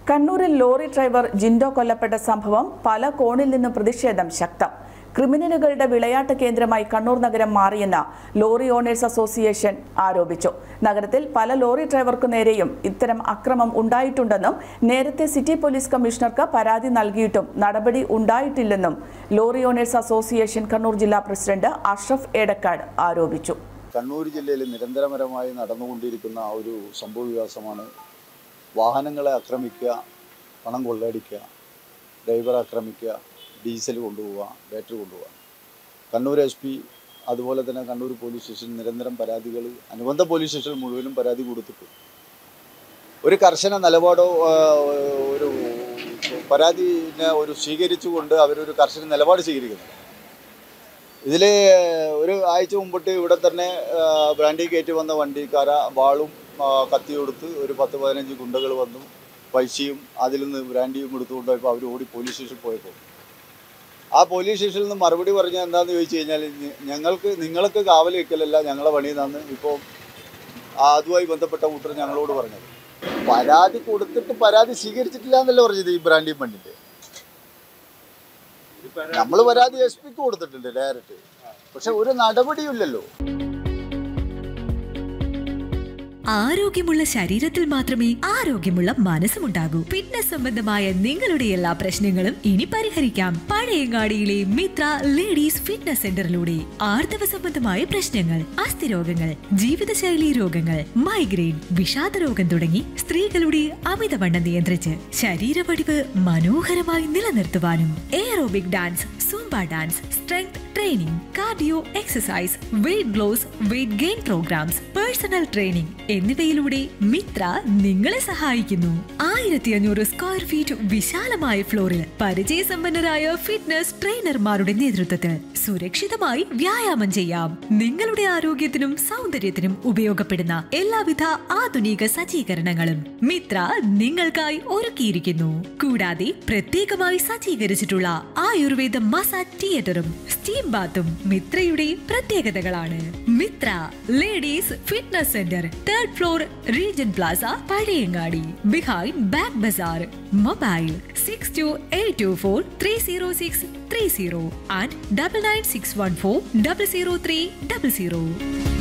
കണ്ണൂരിൽ lorry driver Jinto കൊല്ലപ്പെട്ട സംഭവം പല കോണിൽ നിന്നും പ്രതിഷേധം ശക്തം ക്രിമിനലുകളുടെ വിളയാട്ട് കേന്ദ്രമായി കണ്ണൂർ നഗരം മാറിയെന്ന് ലോറി ഓണേഴ്സ് അസോസിയേഷൻ ആരോപിച്ചു നഗരത്തിൽ പല ലോറി ഡ്രൈവർക്കു നേരെയും ഇത്തരം അക്രമം ഉണ്ടായിട്ടുണ്ടെന്നും നേരത്തെ സിറ്റി പോലീസ് കമ്മീഷണർക്ക് പരാതി നൽകിയിട്ടും നടപടി ഉണ്ടായിട്ടില്ലെന്നും ലോറി ഓണേഴ്സ് അസോസിയേഷൻ കണ്ണൂർ ജില്ലാ പ്രസിഡന്റ് അഷ്റഫ് ഏടക്കാട് ആരോപിച്ചു കണ്ണൂർ ജില്ലയിൽ നിരന്തരപരമായി നടന്നുകൊണ്ടിരിക്കുന്ന ആ ഒരു സംഭവ വികാസമാണ് വാഹനങ്ങളെ ആക്രമിക്കുക പണം കൊള്ളയടിക്കുക ഡ്രൈവറെ ആക്രമിക്കുക ഡീസൽ കൊണ്ടുപോവുക ബാറ്ററി കൊണ്ടുപോവുക കണ്ണൂർ എസ് പി അതുപോലെ തന്നെ കണ്ണൂർ പോലീസ് സ്റ്റേഷൻ നിരന്തരം പരാതികൾ അനുബന്ധ പോലീസ് സ്റ്റേഷൻ മുഴുവനും പരാതി കൊടുത്തിട്ടു ഒരു കർശന നിലപാടോ ആ, ഒരു പരാതിനെ ഒരു സ്വീകരിച്ചുകൊണ്ട് അവരൊരു കർശന നിലപാട് സ്വീകരിക്കുന്നില്ല ഇതിൽ ഒരു ആഴ്ച മുമ്പിട്ട് ഇവിടെ തന്നെ ആ, ബ്രാൻഡി കയറ്റി വന്ന വണ്ടിക്കാര വാളും ആ, കത്തിയും എടുത്ത് ഒരു പത്ത് പതിനഞ്ച് ഗുണ്ടകൾ വന്നു പൈസയും അതിൽ നിന്ന് ബ്രാൻഡിയും എടുത്തുകൊണ്ട് പോയപ്പോൾ അവർ ഓടി പോലീസ് സ്റ്റേഷനിൽ പോയപ്പോൾ ആ പോലീസ് സ്റ്റേഷനിൽ നിന്ന് മറുപടി പറഞ്ഞാൽ എന്താണെന്ന് ചോദിച്ചു കഴിഞ്ഞാൽ ഞ- ഞങ്ങൾക്ക് നിങ്ങൾക്ക് കാവൽ വയ്ക്കലല്ല ഞങ്ങളെ പണിയിൽ നിന്ന് ഇപ്പോൾ അതുമായി ബന്ധപ്പെട്ട കൂട്ടർ ഞങ്ങളോട് പറഞ്ഞത് പരാതി കൊടുത്തിട്ട് പരാതി സ്വീകരിച്ചിട്ടില്ല എന്നല്ലേ പറഞ്ഞത് ഈ ബ്രാൻഡിയും വണ്ടിൻ്റെ നമ്മൾ പരാതി എസ് പിക്ക് കൊടുത്തിട്ടുണ്ട് ഡയറക്റ്റ് പക്ഷെ ഒരു നടപടിയില്ലല്ലോ ആരോഗ്യമുള്ള ശരീരത്തിൽ മാത്രമേ ആരോഗ്യമുള്ള മനസ്സുമുണ്ടാകൂ ഫിറ്റ്നസ് സംബന്ധമായ നിങ്ങളുടെ എല്ലാ പ്രശ്നങ്ങളും ഇനി പരിഹരിക്കാം പഴയങ്ങാടിയിലെ മിത്ര ലേഡീസ് ഫിറ്റ്നസ് സെന്ററിലൂടെ ആർത്തവ സംബന്ധമായ പ്രശ്നങ്ങൾ അസ്ഥിരോഗങ്ങൾ ജീവിതശൈലി രോഗങ്ങൾ മൈഗ്രെയിൻ വിഷാദ രോഗം തുടങ്ങി സ്ത്രീകളുടെ അമിതവണ്ണം നിയന്ത്രിച്ച് ശരീരവടിവ് മനോഹരമായി നിലനിർത്തുവാനും aerobic dance zumba dance strength training cardio exercise weight loss weight gain programs personal training എന്നിവയിലൂടെ മിത്ര നിങ്ങളെ സഹായിക്കുന്നു ആയിരത്തി അഞ്ഞൂറ് സ്ക്വയർ ഫീറ്റ് വിശാലമായ ഫ്ലോറിൽ പരിചയസമ്പന്നരായ ഫിറ്റ്നസ് ട്രെയിനർമാരുടെ നേതൃത്വത്തിൽ സുരക്ഷിതമായി വ്യായാമം ചെയ്യാം നിങ്ങളുടെ ആരോഗ്യത്തിനും സൗന്ദര്യത്തിനും ഉപയോഗപ്പെടുന്ന എല്ലാവിധ ആധുനിക സജ്ജീകരണങ്ങളും മിത്ര നിങ്ങൾക്കായി ഒരുക്കിയിരിക്കുന്നു കൂടാതെ പ്രത്യേകമായി സജ്ജീകരിച്ചിട്ടുള്ള ആയുർവേദ മസാജ് തിയേറ്ററും സ്റ്റീം ബാത്തും മിത്രയുടെ പ്രത്യേകതകളാണ് Mitra ladies fitness centre third floor Regen plaza Pazhayangadi behind bag bazaar mobile six two eight two four three zero six three zero and double nine six one four double zero three double zero